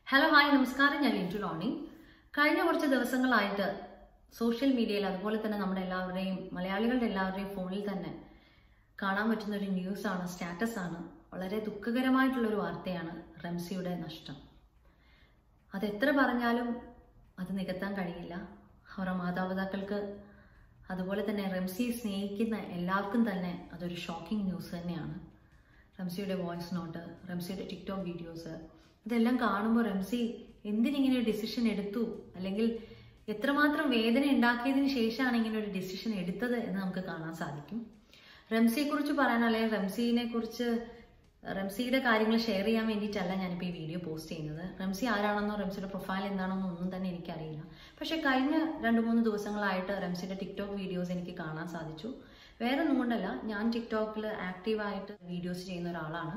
hello hi നമസ്കാരം ഞാൻ ലിൻറ്റു റോണി കഴിഞ്ഞ കുറച്ച് ദിവസങ്ങളായിട്ട് സോഷ്യൽ മീഡിയയിൽ അതുപോലെ തന്നെ നമ്മുടെ എല്ലാവരുടെയും മലയാളികളുടെ എല്ലാവരുടെയും ഫോണിൽ തന്നെ കാണാൻ പറ്റുന്ന ഒരു ന്യൂസാണ് സ്റ്റാറ്റസ് ആണ് വളരെ ദുഃഖകരമായിട്ടുള്ള ഒരു വാർത്തയാണ് റംസിയുടെ നഷ്ടം അത് എത്ര പറഞ്ഞാലും അത് നികത്താൻ കഴിയില്ല അവരുടെ മാതാപിതാക്കൾക്ക് അതുപോലെ തന്നെ റംസിയെ സ്നേഹിക്കുന്ന എല്ലാവർക്കും തന്നെ അതൊരു ഷോക്കിംഗ് ന്യൂസ് തന്നെയാണ് റംസിയുടെ വോയിസ് നോട്ട് റംസിയുടെ ടിക്ടോക്ക് വീഡിയോസ് ഇതെല്ലാം കാണുമ്പോൾ റംസി എന്തിനിങ്ങനെ ഒരു ഡിസിഷൻ എടുത്തു അല്ലെങ്കിൽ എത്രമാത്രം വേദന ഉണ്ടാക്കിയതിന് ശേഷമാണ് ഇങ്ങനെ ഒരു ഡിസിഷൻ എടുത്തത് എന്ന് നമുക്ക് കാണാൻ സാധിക്കും റംസിയെ കുറിച്ച് പറയാൻ അല്ലെങ്കിൽ റംസീനെ കുറിച്ച് റംസിയുടെ കാര്യങ്ങൾ ഷെയർ ചെയ്യാൻ വേണ്ടിയിട്ടല്ല ഞാനിപ്പോൾ ഈ വീഡിയോ പോസ്റ്റ് ചെയ്യുന്നത് റംസി ആരാണെന്നോ റംസിയുടെ പ്രൊഫൈൽ എന്താണെന്നോ ഒന്നും തന്നെ എനിക്കറിയില്ല പക്ഷേ കഴിഞ്ഞ രണ്ട് മൂന്ന് ദിവസങ്ങളായിട്ട് റംസിയുടെ ടിക്ടോക്ക് വീഡിയോസ് എനിക്ക് കാണാൻ സാധിച്ചു വേറെ ഒന്നും കൊണ്ടല്ല ഞാൻ ടിക്ടോക്കിൽ ആക്റ്റീവായിട്ട് വീഡിയോസ് ചെയ്യുന്ന ഒരാളാണ്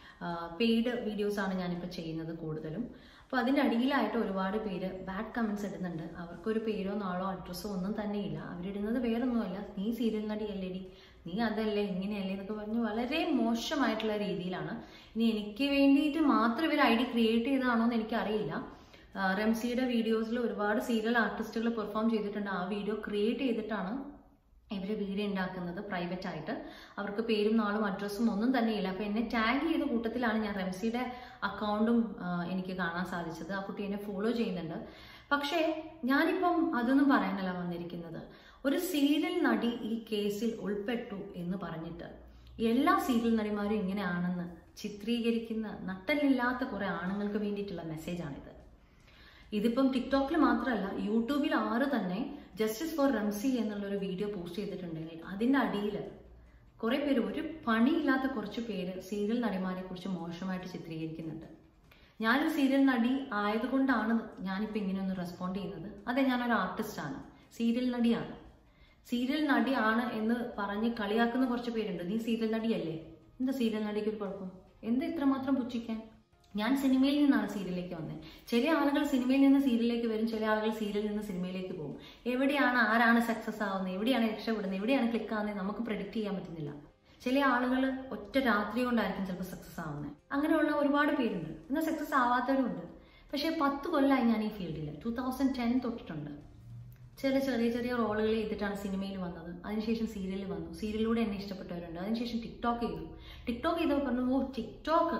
പെയ്ഡ് വീഡിയോസാണ് ഞാനിപ്പോൾ ചെയ്യുന്നത് കൂടുതലും അപ്പോൾ അതിൻ്റെ അടിയിലായിട്ട് ഒരുപാട് പേര് ബാഡ് കമൻസ് ഇടുന്നുണ്ട് അവർക്കൊരു പേരോ നാളോ അഡ്രസ്സോ ഒന്നും തന്നെ ഇല്ല അവരിടുന്നത് വേറൊന്നുമല്ല നീ സീരിയൽ നടിയല്ലേടി നീ അതല്ലേ ഇങ്ങനെയല്ലേ എന്നൊക്കെ പറഞ്ഞ് വളരെ മോശമായിട്ടുള്ള രീതിയിലാണ് ഇനി എനിക്ക് വേണ്ടിയിട്ട് മാത്രം ഇവർ ഐ ഡി ക്രിയേറ്റ് ചെയ്തതാണോ എന്ന് എനിക്കറിയില്ല റംസിയുടെ വീഡിയോസിൽ ഒരുപാട് സീരിയൽ ആർട്ടിസ്റ്റുകൾ പെർഫോം ചെയ്തിട്ടുണ്ട് ആ വീഡിയോ ക്രിയേറ്റ് ചെയ്തിട്ടാണ് ഇവർ വീഡിയോ ഉണ്ടാക്കുന്നത് പ്രൈവറ്റ് ആയിട്ട് അവർക്ക് പേരും നാളും അഡ്രസ്സും ഒന്നും തന്നെ ഇല്ല അപ്പോൾ എന്നെ ടാഗ് ചെയ്ത കൂട്ടത്തിലാണ് ഞാൻ റംസിയുടെ അക്കൗണ്ടും എനിക്ക് കാണാൻ സാധിച്ചത് ആ കുട്ടി എന്നെ ഫോളോ ചെയ്യുന്നുണ്ട് പക്ഷേ ഞാനിപ്പം അതൊന്നും പറയാനല്ല വന്നിരിക്കുന്നത് ഒരു സീരിയൽ നടി ഈ കേസിൽ ഉൾപ്പെട്ടു എന്ന് പറഞ്ഞിട്ട് എല്ലാ സീരിയൽ നടിമാരും ഇങ്ങനെയാണെന്ന് ചിത്രീകരിക്കുന്ന നട്ടലില്ലാത്ത കുറെ ആണുങ്ങൾക്ക് വേണ്ടിയിട്ടുള്ള മെസ്സേജാണിത് ഇതിപ്പം ടിക്ടോക്കിൽ മാത്രമല്ല യൂട്യൂബിൽ ആറ് തന്നെ ജസ്റ്റിസ് ഫോർ റംസി എന്നുള്ളൊരു വീഡിയോ പോസ്റ്റ് ചെയ്തിട്ടുണ്ടെങ്കിൽ അതിൻ്റെ അടിയിൽ കുറേ പേര് ഒരു പണിയില്ലാത്ത കുറച്ച് പേര് സീരിയൽ നടിമാരെ കുറിച്ച് മോശമായിട്ട് ചിത്രീകരിക്കുന്നുണ്ട് ഞാനൊരു സീരിയൽ നടി ആയതുകൊണ്ടാണ് ഞാനിപ്പോൾ ഇങ്ങനെ ഒന്ന് റെസ്പോണ്ട് ചെയ്യുന്നത് അതെ ഞാനൊരു ആർട്ടിസ്റ്റാണ് സീരിയൽ നടിയാണ് സീരിയൽ നടിയാണ് എന്ന് പറഞ്ഞ് കളിയാക്കുന്ന കുറച്ച് പേരുണ്ട് നീ സീരിയൽ നടിയല്ലേ എന്താ സീരിയൽ നടിക്ക് ഒരു കുഴപ്പം എന്താ ഇത്രമാത്രം പുച്ഛിക്കാൻ ഞാൻ സിനിമയിൽ നിന്നാണ് സീരിയലിലേക്ക് വന്നത് ചില ആളുകൾ സിനിമയിൽ നിന്ന് സീരിയലിലേക്ക് വരും ചില ആളുകൾ സീരിയലിൽ നിന്ന് സിനിമയിലേക്ക് പോകും എവിടെയാണ് ആരാണ് സക്സസ് ആവുന്നത് എവിടെയാണ് രക്ഷപ്പെടുന്നത് എവിടെയാണ് ക്ലിക്ക് ആവുന്നത് നമുക്ക് പ്രെഡിക്റ്റ് ചെയ്യാൻ പറ്റുന്നില്ല ചില ആളുകൾ ഒറ്റ രാത്രി കൊണ്ടായിരിക്കും ചിലപ്പോൾ സക്സസ് ആവുന്നത് അങ്ങനെയുള്ള ഒരുപാട് പേരുണ്ട് എന്നാൽ സക്സസ് ആവാത്തവരുണ്ട് പക്ഷേ പത്ത് കൊല്ലമായി ഞാൻ ഈ ഫീൽഡിൽ ടൂ തൗസൻഡ് ടെൻ തൊട്ടിട്ടുണ്ട് ചില ചെറിയ ചെറിയ റോളുകൾ ചെയ്തിട്ടാണ് സിനിമയിൽ വന്നത് അതിനുശേഷം സീരിയലിൽ വന്നു സീരിയലിലൂടെ എന്നെ ഇഷ്ടപ്പെട്ടവരുണ്ട് അതിനുശേഷം ടിക്ടോക്ക് ചെയ്തു ടിക്ടോക്ക് ചെയ്തപ്പോൾ പറഞ്ഞു ഓ ടിക്ടോക്ക്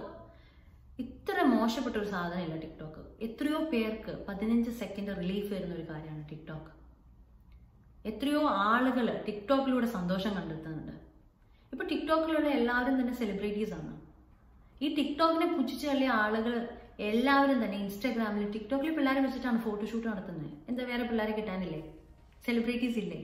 ഇത്ര മോശപ്പെട്ട ഒരു സാധനമില്ല ടിക്ടോക്ക് എത്രയോ പേർക്ക് പതിനഞ്ച് സെക്കൻഡ് റിലീഫ് വരുന്ന ഒരു കാര്യമാണ് ടിക്ടോക്ക് എത്രയോ ആളുകൾ ടിക്ടോക്കിലൂടെ സന്തോഷം കണ്ടെത്തുന്നുണ്ട് ഇപ്പൊ ടിക്ടോക്കിലുള്ള എല്ലാവരും തന്നെ സെലിബ്രിറ്റീസ് ആണ് ഈ ടിക്ടോക്കിനെ പുച്ഛിച്ച് തള്ളിയ ആളുകൾ എല്ലാവരും തന്നെ ഇൻസ്റ്റാഗ്രാമിൽ ടിക്ടോക്കിൽ പിള്ളേരെ വെച്ചിട്ടാണ് ഫോട്ടോഷൂട്ട് നടത്തുന്നത് എന്താ വേറെ പിള്ളേരെ കിട്ടാനില്ലേ സെലിബ്രിറ്റീസ് ഇല്ലേ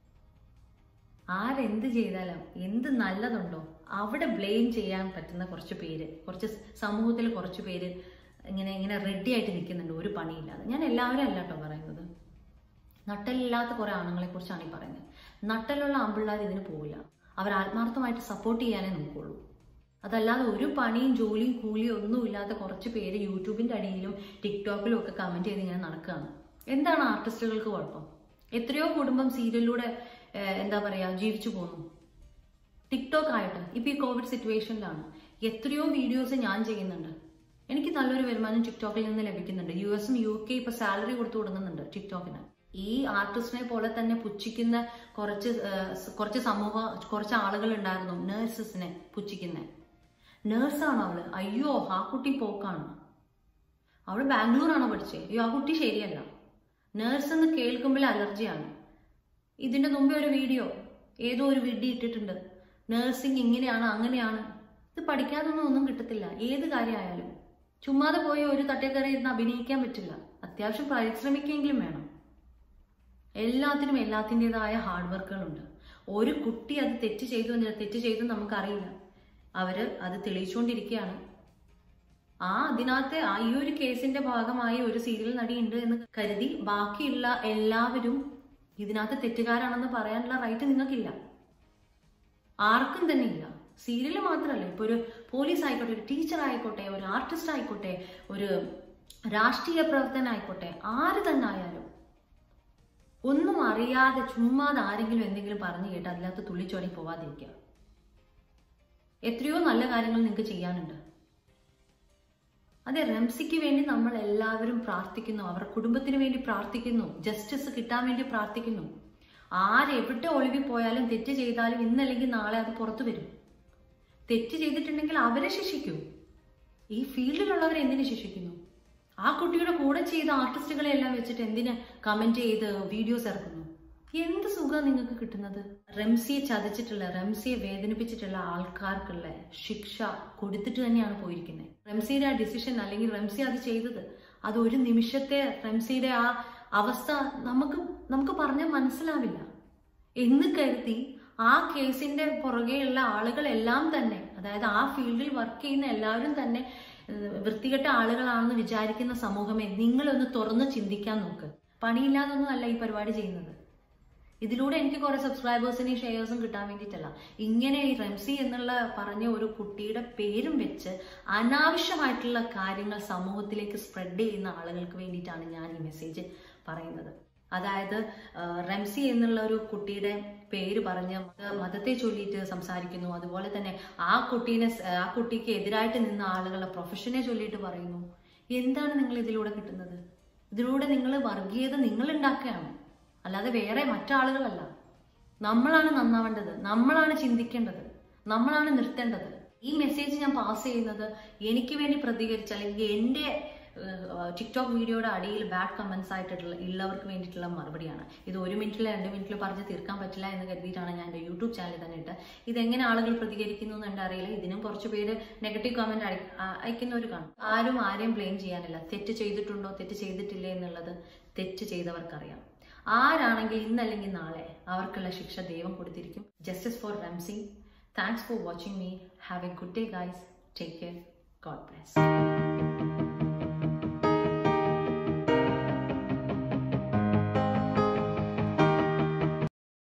ആരെന്ത് ചെയ്താലും എന്ത് നല്ലതുണ്ടോ അവിടെ ബ്ലെയിം ചെയ്യാൻ പറ്റുന്ന കുറച്ച് പേര് കുറച്ച് സമൂഹത്തിൽ കുറച്ച് പേര് ഇങ്ങനെ ഇങ്ങനെ റെഡി ആയിട്ട് നിൽക്കുന്നുണ്ട് ഒരു പണിയില്ലാതെ ഞാൻ എല്ലാവരും അല്ല കേട്ടോ പറയുന്നത് നട്ടലില്ലാത്ത കുറെ ആണുങ്ങളെ കുറിച്ചാണ് ഈ പറയുന്നത് നട്ടലുള്ള ആമ്പിള്ളേർ ഇതിന് പോവില്ല അവർ ആത്മാർത്ഥമായിട്ട് സപ്പോർട്ട് ചെയ്യാനേ നോക്കുള്ളൂ അതല്ലാതെ ഒരു പണിയും ജോലിയും കൂലിയും ഒന്നും ഇല്ലാത്ത കുറച്ച് പേര് യൂട്യൂബിന്റെ അടിയിലും ടിക്ടോക്കിലും ഒക്കെ കമന്റ് ചെയ്ത് ഇങ്ങനെ നടക്കുകയാണ് എന്താണ് ആർട്ടിസ്റ്റുകൾക്ക് കുഴപ്പം എത്രയോ കുടുംബം സീരിയലിലൂടെ എന്താ പറയാ ജീവിച്ചു പോന്നു ടിക്ടോക്ക് ആയിട്ട് ഇപ്പൊ ഈ കോവിഡ് സിറ്റുവേഷനിലാണ് എത്രയോ വീഡിയോസ് ഞാൻ ചെയ്യുന്നുണ്ട് എനിക്ക് നല്ലൊരു വരുമാനം ടിക്ടോക്കിൽ നിന്ന് ലഭിക്കുന്നുണ്ട് യു എസും യു കെ ഇപ്പൊ സാലറി കൊടുത്തു കൊടുക്കുന്നുണ്ട് ടിക്ടോക്കിന് ഈ ആർട്ടിസ്റ്റിനെ പോലെ തന്നെ പുച്ഛിക്കുന്ന കുറച്ച് കുറച്ച് സമൂഹ കുറച്ച് ആളുകൾ ഉണ്ടായിരുന്നു നേഴ്സസിനെ പുച്ഛിക്കുന്ന നേഴ്സാണോ അവള് അയ്യോ ആ കുട്ടി പോക്കാണ് അവള് ബാംഗ്ലൂരാണോ പഠിച്ചത് അയ്യോ ആ കുട്ടി ശരിയല്ല നേഴ്സ് എന്ന് കേൾക്കുമ്പോൾ അലർജിയാണ് ഇതിന്റെ മുമ്പേ ഒരു വീഡിയോ ഏതോ ഒരു വിഡി ഇട്ടിട്ടുണ്ട് നേഴ്സിംഗ് ഇങ്ങനെയാണ് അങ്ങനെയാണ് ഇത് പഠിക്കാതൊന്നും ഒന്നും കിട്ടത്തില്ല ഏത് കാര്യമായാലും ചുമ്മാതെ പോയി ഒരു തട്ടേക്കറി ഇരുന്ന് അഭിനയിക്കാൻ പറ്റില്ല അത്യാവശ്യം പരിശ്രമിക്കെങ്കിലും വേണം എല്ലാത്തിനും എല്ലാത്തിൻ്റെതായ ഹാർഡ് വർക്കുകളുണ്ട് ഒരു കുട്ടി അത് തെറ്റ് ചെയ്തു എന്നില്ല തെറ്റ് ചെയ്തു നമുക്കറിയില്ല അവര് അത് തെളിയിച്ചുകൊണ്ടിരിക്കുകയാണ് ആ അതിനകത്ത് ആ ഈ ഒരു കേസിന്റെ ഭാഗമായി ഒരു സീരിയൽ നടി ഉണ്ട് എന്ന് കരുതി ബാക്കിയുള്ള എല്ലാവരും ഇതിനകത്ത് തെറ്റുകാരാണെന്ന് പറയാനുള്ള റൈറ്റ് നിങ്ങൾക്കില്ല ആർക്കും തന്നെ ഇല്ല സീരിയൽ മാത്രമല്ല ഇപ്പൊ ഒരു പോലീസ് ആയിക്കോട്ടെ ഒരു ടീച്ചർ ആയിക്കോട്ടെ ഒരു ആർട്ടിസ്റ്റ് ആയിക്കോട്ടെ ഒരു രാഷ്ട്രീയ പ്രവർത്തനായിക്കോട്ടെ ആര് തന്നെ ആയാലും ഒന്നും അറിയാതെ ചുമ്മാതെ ആരെങ്കിലും എന്തെങ്കിലും പറഞ്ഞു കേട്ട് അതിനകത്ത് തുള്ളിച്ചോടി പോവാതിരിക്കുക എത്രയോ നല്ല കാര്യങ്ങൾ നിങ്ങൾക്ക് ചെയ്യാനുണ്ട് അതെ റംസിക്ക് വേണ്ടി നമ്മൾ എല്ലാവരും പ്രാർത്ഥിക്കുന്നു അവരുടെ കുടുംബത്തിന് വേണ്ടി പ്രാർത്ഥിക്കുന്നു ജസ്റ്റിസ് കിട്ടാൻ വേണ്ടി പ്രാർത്ഥിക്കുന്നു ആരെവിടെ ഒളിവി പോയാലും തെറ്റ് ചെയ്താലും ഇന്നല്ലെങ്കിൽ നാളെ അത് പുറത്തു വരും തെറ്റ് ചെയ്തിട്ടുണ്ടെങ്കിൽ അവരെ ശിക്ഷിക്കൂ ഈ ഫീൽഡിലുള്ളവരെ എന്തിനു ശിക്ഷിക്കുന്നു ആ കുട്ടിയുടെ കൂടെ ചെയ്ത ആർട്ടിസ്റ്റുകളെ എല്ലാം വെച്ചിട്ട് എന്തിന് കമന്റ് ചെയ്ത് വീഡിയോസ് ഇറക്കുന്നു എന്ത് സുഖം നിങ്ങൾക്ക് കിട്ടുന്നത് റംസിയെ ചതച്ചിട്ടുള്ള റംസിയെ വേദനിപ്പിച്ചിട്ടുള്ള ആൾക്കാർക്കുള്ള ശിക്ഷ കൊടുത്തിട്ട് തന്നെയാണ് പോയിരിക്കുന്നത് റംസിയുടെ ആ ഡിസിഷൻ അല്ലെങ്കിൽ റംസി അത് ചെയ്തത് അത് ഒരു നിമിഷത്തെ റംസിയുടെ ആ അവസ്ഥ നമുക്ക് നമുക്ക് പറഞ്ഞാൽ മനസ്സിലാവില്ല എന്ന് കരുതി ആ കേസിന്റെ പുറകെയുള്ള ആളുകളെല്ലാം തന്നെ അതായത് ആ ഫീൽഡിൽ വർക്ക് ചെയ്യുന്ന എല്ലാവരും തന്നെ ഏഹ്, വൃത്തികെട്ട ആളുകളാണെന്ന് വിചാരിക്കുന്ന സമൂഹമേ നിങ്ങളൊന്ന് തുറന്ന് ചിന്തിക്കാൻ നോക്ക് പണിയില്ലാതൊന്നും അല്ല ഈ പരിപാടി ചെയ്യുന്നത് ഇതിലൂടെ എനിക്ക് കുറെ സബ്സ്ക്രൈബേഴ്സിനെയും ഷെയർസും കിട്ടാൻ വേണ്ടിയിട്ടല്ല ഇങ്ങനെ ഈ റംസി എന്നുള്ള പറഞ്ഞ ഒരു കുട്ടിയുടെ പേരും വെച്ച് അനാവശ്യമായിട്ടുള്ള കാര്യങ്ങൾ സമൂഹത്തിലേക്ക് സ്പ്രെഡ് ചെയ്യുന്ന ആളുകൾക്ക് വേണ്ടിയിട്ടാണ് ഞാൻ ഈ മെസ്സേജ് പറയുന്നത് അതായത് ആ, റംസി എന്നുള്ള ഒരു കുട്ടിയുടെ പേര് പറഞ്ഞ് മത- മതത്തെ ചൊല്ലിയിട്ട് സംസാരിക്കുന്നു അതുപോലെ തന്നെ ആ കുട്ടീനെ സ്- ആ കുട്ടിക്ക് എതിരായിട്ട് നിന്ന ആളുകളുടെ പ്രൊഫഷനെ ചൊല്ലിയിട്ട് പറയുന്നു എന്താണ് നിങ്ങൾ ഇതിലൂടെ കിട്ടുന്നത് ഇതിലൂടെ നിങ്ങൾ വർഗീയത നിങ്ങൾ ഉണ്ടാക്കുകയാണ് അല്ലാതെ വേറെ മറ്റാളുകളല്ല നമ്മളാണ് നന്നാവേണ്ടത് നമ്മളാണ് ചിന്തിക്കേണ്ടത് നമ്മളാണ് നിർത്തേണ്ടത് ഈ മെസ്സേജ് ഞാൻ പാസ് ചെയ്യുന്നത് എനിക്ക് വേണ്ടി പ്രതികരിച്ച അല്ലെങ്കിൽ എൻ്റെ ടിക്ടോക്ക് വീഡിയോയുടെ അടിയിൽ ബാഡ് കമന്റ്സ് ആയിട്ടുള്ള ഉള്ളവർക്ക് വേണ്ടിയിട്ടുള്ള മറുപടിയാണ് ഇത് ഒരു മിനിറ്റിൽ രണ്ട് മിനിറ്റിൽ പറഞ്ഞ് തീർക്കാൻ പറ്റില്ല എന്ന് കരുതിയിട്ടാണ് ഞാൻ എൻ്റെ യൂട്യൂബ് ചാനൽ തന്നെ ഇട്ട് ഇതെങ്ങനെ ആളുകൾ പ്രതികരിക്കുന്നു എന്ന് എൻ്റെ അറിയില്ല ഇതിനും കുറച്ച് പേര് നെഗറ്റീവ് കമന്റ് അയക്കുന്നവർ കാണും ആരും ആരെയും ബ്ലെയിം ചെയ്യാനില്ല തെറ്റ് ചെയ്തിട്ടുണ്ടോ തെറ്റ് ചെയ്തിട്ടില്ലേ എന്നുള്ളത് തെറ്റ് ചെയ്തവർക്കറിയാം ആരാണെങ്കിൽ ഇന്നല്ലെങ്കിൽ നാളെ അവർക്കുള്ള ശിക്ഷ ദൈവം കൊടുത്തിരിക്കും justice for Ramsi thanks for watching me have a good day guys take care God bless